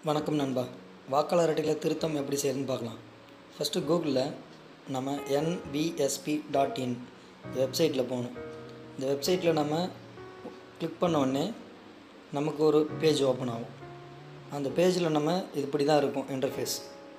வணக்கம் நண்பா வாக்காளர் அட்டையில் திருத்தம் எப்படி செய்யறதுன்னு பார்க்கலாம் ஃபஸ்ட்டு கூகுளில் நம்ம என்பிஎஸ்பி டாட் இன் வெப்சைட்டில் போகணும் இந்த வெப்சைட்டில் நம்ம கிளிக் பண்ண உடனே நமக்கு ஒரு பேஜ் ஓப்பன் ஆகும் அந்த பேஜில் நம்ம இப்படி தான் இருக்கும் இன்டர்ஃபேஸ்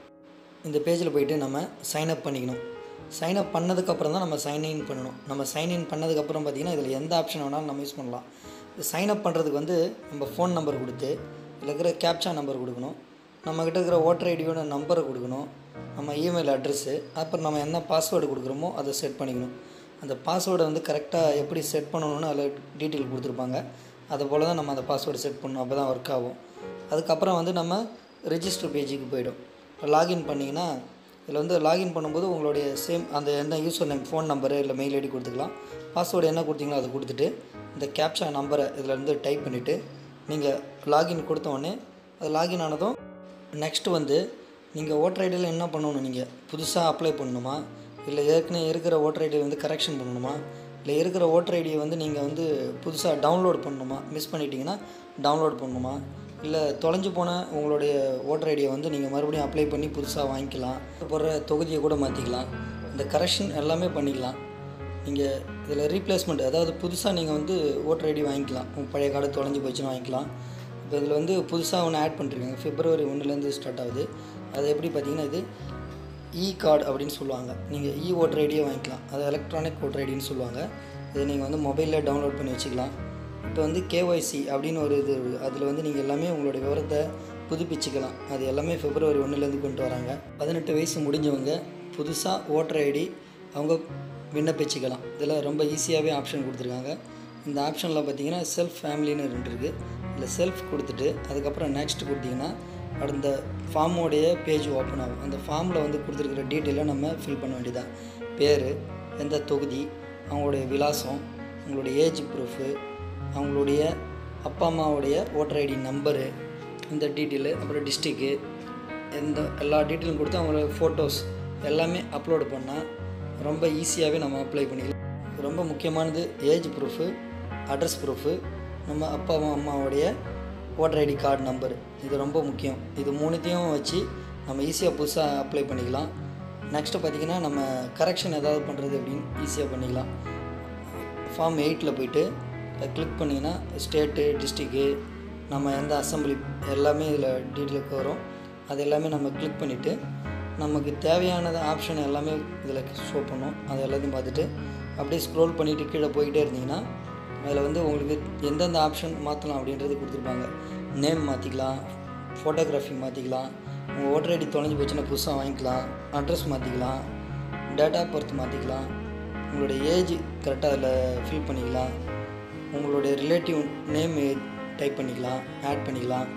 இந்த பேஜில் போயிட்டு நம்ம சைன் அப் பண்ணிக்கணும் சைன் அப் பண்ணதுக்கப்புறம் தான் நம்ம சைன் இன் பண்ணணும் நம்ம சைன் இன் பண்ணதுக்கப்புறம் பார்த்திங்கன்னா இதில் எந்த ஆப்ஷன் வேணாலும் நம்ம யூஸ் பண்ணலாம் சைன் அப் பண்ணுறதுக்கு வந்து நம்ம ஃபோன் நம்பர் கொடுத்து இதில் இருக்கிற கேப்சா நம்பர் கொடுக்கணும் நம்மக்கிட்ட இருக்கிற ஓட்டர் ஐடியோட நம்பரை கொடுக்கணும் நம்ம இமெயில் அட்ரஸ்ஸு அப்புறம் நம்ம என்ன பாஸ்வேர்டு கொடுக்குறோமோ அதை செட் பண்ணிக்கணும் அந்த பாஸ்வேர்டை வந்து கரெக்டாக எப்படி செட் பண்ணணும்னு அதில் டீட்டெயில் கொடுத்துருப்பாங்க அது போல் தான் நம்ம அந்த பாஸ்வேர்டு செட் பண்ணணும் அப்போ தான் ஒர்க் ஆகும் அதுக்கப்புறம் வந்து நம்ம ரெஜிஸ்டர் பேஜுக்கு போயிடும் லாகின் பண்ணிங்கன்னா இதில் வந்து லாகின் பண்ணும்போது உங்களுடைய சேம் அந்த என்ன யூசர் நேம் ஃபோன் நம்பரு இல்லை மெயில் ஐடி கொடுத்துக்கலாம் பாஸ்வேர்டு என்ன கொடுத்தீங்களோ அதை கொடுத்துட்டு இந்த கேப்சா நம்பரை இதில் இருந்து டைப் பண்ணிவிட்டு நீங்கள் லாகின் கொடுத்த உடனே அது லாகின் ஆனதும் நெக்ஸ்ட்டு வந்து நீங்கள் ஓட்டர் ஐடியில் என்ன பண்ணணும் நீங்கள் புதுசாக அப்ளை பண்ணணுமா இல்லை ஏற்கனவே இருக்கிற ஓட்டர் ஐடியை வந்து கரெக்ஷன் பண்ணணுமா இல்லை இருக்கிற ஓட்டர் ஐடியை வந்து நீங்கள் வந்து புதுசாக டவுன்லோட் பண்ணணுமா மிஸ் பண்ணிட்டீங்கன்னா டவுன்லோட் பண்ணணுமா இல்லை தொலைஞ்சு போன உங்களுடைய ஓட்டர் ஐடியை வந்து நீங்கள் மறுபடியும் அப்ளை பண்ணி புதுசாக வாங்கிக்கலாம் போடுற தொகுதியை கூட மாற்றிக்கலாம் இந்த கரெக்ஷன் எல்லாமே பண்ணிக்கலாம் நீங்கள் இதில் ரீப்ளேஸ்மெண்ட் அதாவது புதுசாக நீங்கள் வந்து ஓட்டர் ஐடி வாங்கிக்கலாம் உங்கள் பழைய கார்டு தொலைஞ்சு போச்சுன்னு வாங்கிக்கலாம் இப்போ இதில் வந்து புதுசாக ஒன்று ஆட் பண்ணிருக்காங்க பிப்ரவரி ஒன்றுலேருந்து ஸ்டார்ட் ஆகுது அது எப்படி பார்த்தீங்கன்னா இது இ கார்டு அப்படின்னு சொல்லுவாங்க நீங்கள் இ ஓட்டர் ஐடியே வாங்கிக்கலாம் அது எலக்ட்ரானிக் ஓட்டர் ஐடின்னு சொல்லுவாங்க இதை நீங்கள் வந்து மொபைலில் டவுன்லோட் பண்ணி வச்சுக்கலாம் இப்போ வந்து கேஒய்சி அப்படின்னு ஒரு இது அதில் வந்து நீங்கள் எல்லாமே உங்களுடைய விவரத்தை புதுப்பிச்சுக்கலாம் அது எல்லாமே பிப்ரவரி ஒன்றுலேருந்து கொண்டு வராங்க பதினெட்டு வயசு முடிஞ்சவங்க புதுசாக ஓட்டர் ஐடி அவங்க விண்ணப்பிச்சுக்கலாம் இதில் ரொம்ப ஈஸியாகவே ஆப்ஷன் கொடுத்துருக்காங்க இந்த ஆப்ஷனில் பார்த்தீங்கன்னா செல்ஃப் ஃபேமிலின்னு ரெண்டு இருக்குது இதில் செல்ஃப் கொடுத்துட்டு அதுக்கப்புறம் நெக்ஸ்ட் கொடுத்தீங்கன்னா அந்த ஃபார்மோடைய பேஜ் ஓப்பன் ஆகும் அந்த ஃபார்மில் வந்து கொடுத்துருக்குற டீட்டெயிலை நம்ம ஃபில் பண்ண வேண்டியதான் பேர் எந்த தொகுதி அவங்களுடைய விலாசம் அவங்களுடைய ஏஜ் ப்ரூஃபு அவங்களுடைய அப்பா அம்மாவுடைய ஓட்டர் ஐடி நம்பரு இந்த டீட்டெயிலு அப்புறம் டிஸ்ட்ரிக்கு எந்த எல்லா டீட்டெயிலும் கொடுத்து அவங்களோட ஃபோட்டோஸ் எல்லாமே அப்லோடு பண்ணால் ரொம்ப ஈஸியாகவே நம்ம அப்ளை பண்ணிக்கலாம் ரொம்ப முக்கியமானது ஏஜ் ப்ரூஃபு அட்ரஸ் ப்ரூஃபு நம்ம அப்பா அம்மா அம்மாவுடைய ஓட்டர் ஐடி கார்டு நம்பர் இது ரொம்ப முக்கியம் இது மூணுத்தையும் வச்சு நம்ம ஈஸியாக புதுசாக அப்ளை பண்ணிக்கலாம் நெக்ஸ்ட்டு பார்த்திங்கன்னா நம்ம கரெக்ஷன் ஏதாவது பண்ணுறது அப்படின்னு ஈஸியாக பண்ணிக்கலாம் ஃபார்ம் எயிட்டில் போயிட்டு கிளிக் பண்ணிங்கன்னா ஸ்டேட்டு டிஸ்ட்ரிக்கு நம்ம எந்த அசம்பிளி எல்லாமே இதில் டீட்டெயிலுக்கு வரும் அது எல்லாமே நம்ம கிளிக் பண்ணிவிட்டு நமக்கு தேவையானது ஆப்ஷன் எல்லாமே இதில் ஷோ பண்ணும் அது எல்லாத்தையும் பார்த்துட்டு அப்படியே ஸ்க்ரோல் பண்ணிவிட்டு கீழே போய்கிட்டே இருந்தீங்கன்னா அதில் வந்து உங்களுக்கு எந்தெந்த ஆப்ஷன் மாற்றலாம் அப்படின்றது கொடுத்துருப்பாங்க நேம் மாற்றிக்கலாம் ஃபோட்டோகிராஃபி மாற்றிக்கலாம் உங்கள் ஓட்டர் ஐடி தொலைஞ்சு போச்சுன்னா புதுசாக வாங்கிக்கலாம் அட்ரஸ் மாற்றிக்கலாம் டேட்டா பர்த் மாற்றிக்கலாம் உங்களுடைய ஏஜ் கரெக்டாக அதில் ஃபில் பண்ணிக்கலாம் உங்களுடைய ரிலேட்டிவ் நேம் டைப் பண்ணிக்கலாம் ஆட் பண்ணிக்கலாம்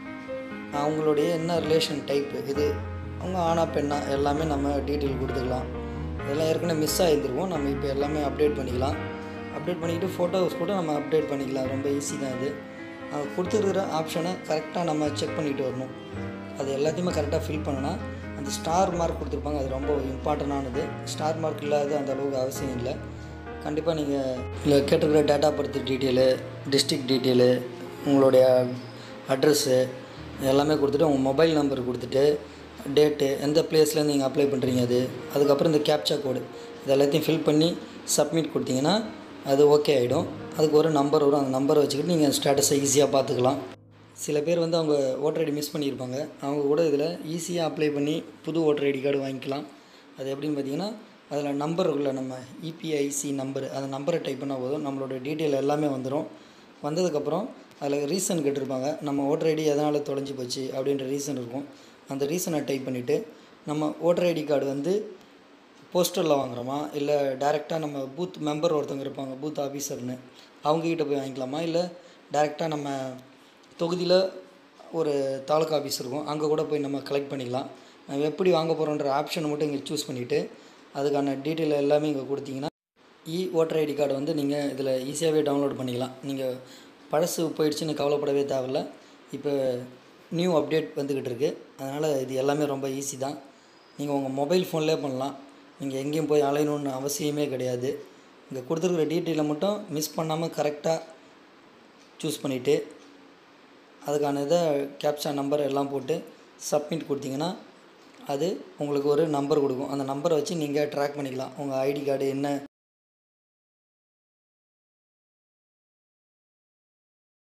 அவங்களுடைய என்ன ரிலேஷன் டைப்பு இது அவங்க ஆனா பெண்ணா எல்லாமே நம்ம டீட்டெயில் கொடுத்துக்கலாம் இதெல்லாம் ஏற்கனவே மிஸ் ஆகிருந்துருவோம் நம்ம இப்போ எல்லாமே அப்டேட் பண்ணிக்கலாம் அப்டேட் பண்ணிக்கிட்டு ஃபோட்டோஸ் கூட நம்ம அப்டேட் பண்ணிக்கலாம் ரொம்ப ஈஸி தான் இது அவங்க கொடுத்துருக்கிற ஆப்ஷனை கரெக்டாக நம்ம செக் பண்ணிட்டு வரணும் அது எல்லாத்தையுமே கரெக்டாக ஃபில் பண்ணனா அந்த ஸ்டார் மார்க் கொடுத்துருப்பாங்க அது ரொம்ப இம்பார்ட்டண்டானது ஸ்டார் மார்க் இல்லாத அந்த அளவுக்கு அவசியம் இல்லை கண்டிப்பாக நீங்கள் இல்லை கேட்டிருக்கிற data birth detail district detail உங்களுடைய அட்ரஸ்ஸு எல்லாமே கொடுத்துட்டு உங்கள் மொபைல் நம்பர் கொடுத்துட்டு டேட்டு எந்த பிளேஸ்லேருந்து நீங்கள் அப்ளை பண்ணுறீங்க அது அதுக்கப்புறம் இந்த கேப்சா கோடு இது எல்லாத்தையும் ஃபில் பண்ணி சப்மிட் கொடுத்தீங்கன்னா அது ஓகே ஆகிடும் அதுக்கு ஒரு நம்பர் வரும் அந்த நம்பரை வச்சுக்கிட்டு நீங்கள் ஸ்டேட்டஸை ஈஸியாக பார்த்துக்கலாம் சில பேர் வந்து அவங்க ஓட்டர் ஐடி மிஸ் பண்ணியிருப்பாங்க அவங்க கூட இதில் ஈஸியாக அப்ளை பண்ணி புது ஓட்டர் ஐடி கார்டு வாங்கிக்கலாம் அது எப்படின்னு பார்த்தீங்கன்னா அதில் நம்பர் உள்ள நம்ம இபிஐசி நம்பர் அந்த நம்பரை டைப் பண்ணால் போதும் நம்மளோட டீட்டெயில் எல்லாமே வந்துடும் வந்ததுக்கப்புறம் அதில் ரீசன் கேட்டிருப்பாங்க நம்ம ஓட்டர் ஐடி எதனால் தொலைஞ்சு போச்சு அப்படின்ற ரீசன் இருக்கும் அந்த ரீசனை டைப் பண்ணிவிட்டு நம்ம ஓட்டர் ஐடி கார்டு வந்து போஸ்டரில் வாங்குகிறோமா இல்லை டேரெக்டாக நம்ம பூத் மெம்பர் ஒருத்தவங்க இருப்பாங்க பூத் ஆஃபீஸர்னு அவங்கக்கிட்ட போய் வாங்கிக்கலாமா இல்லை டேரெக்டாக நம்ம தொகுதியில் ஒரு தாலுக்கா ஆஃபீஸ் இருக்கும் அங்கே கூட போய் நம்ம கலெக்ட் பண்ணிக்கலாம் நம்ம எப்படி வாங்க போகிறோன்ற ஆப்ஷனை மட்டும் இங்கே சூஸ் பண்ணிவிட்டு அதுக்கான டீட்டெயில் எல்லாமே இங்கே கொடுத்தீங்கன்னா இ ஓட்டர் ஐடி கார்டு வந்து நீங்கள் இதில் ஈஸியாகவே டவுன்லோட் பண்ணிக்கலாம் நீங்கள் பழசு போயிடுச்சுன்னு கவலைப்படவே தேவையில்ல இப்போ நியூ அப்டேட் வந்துக்கிட்டு இருக்குது அதனால் இது எல்லாமே ரொம்ப ஈஸி தான் நீங்கள் உங்கள் மொபைல் ஃபோன்லேயே பண்ணலாம் நீங்கள் எங்கேயும் போய் அலையணுன்னு அவசியமே கிடையாது இங்கே கொடுத்துருக்குற டீட்டெயிலை மட்டும் மிஸ் பண்ணாமல் கரெக்டாக சூஸ் பண்ணிவிட்டு அதுக்கான இதை கேப்சா நம்பர் எல்லாம் போட்டு சப்மிட் கொடுத்தீங்கன்னா அது உங்களுக்கு ஒரு நம்பர் கொடுக்கும் அந்த நம்பரை வச்சு நீங்கள் ட்ராக் பண்ணிக்கலாம் உங்கள் ஐடி கார்டு என்ன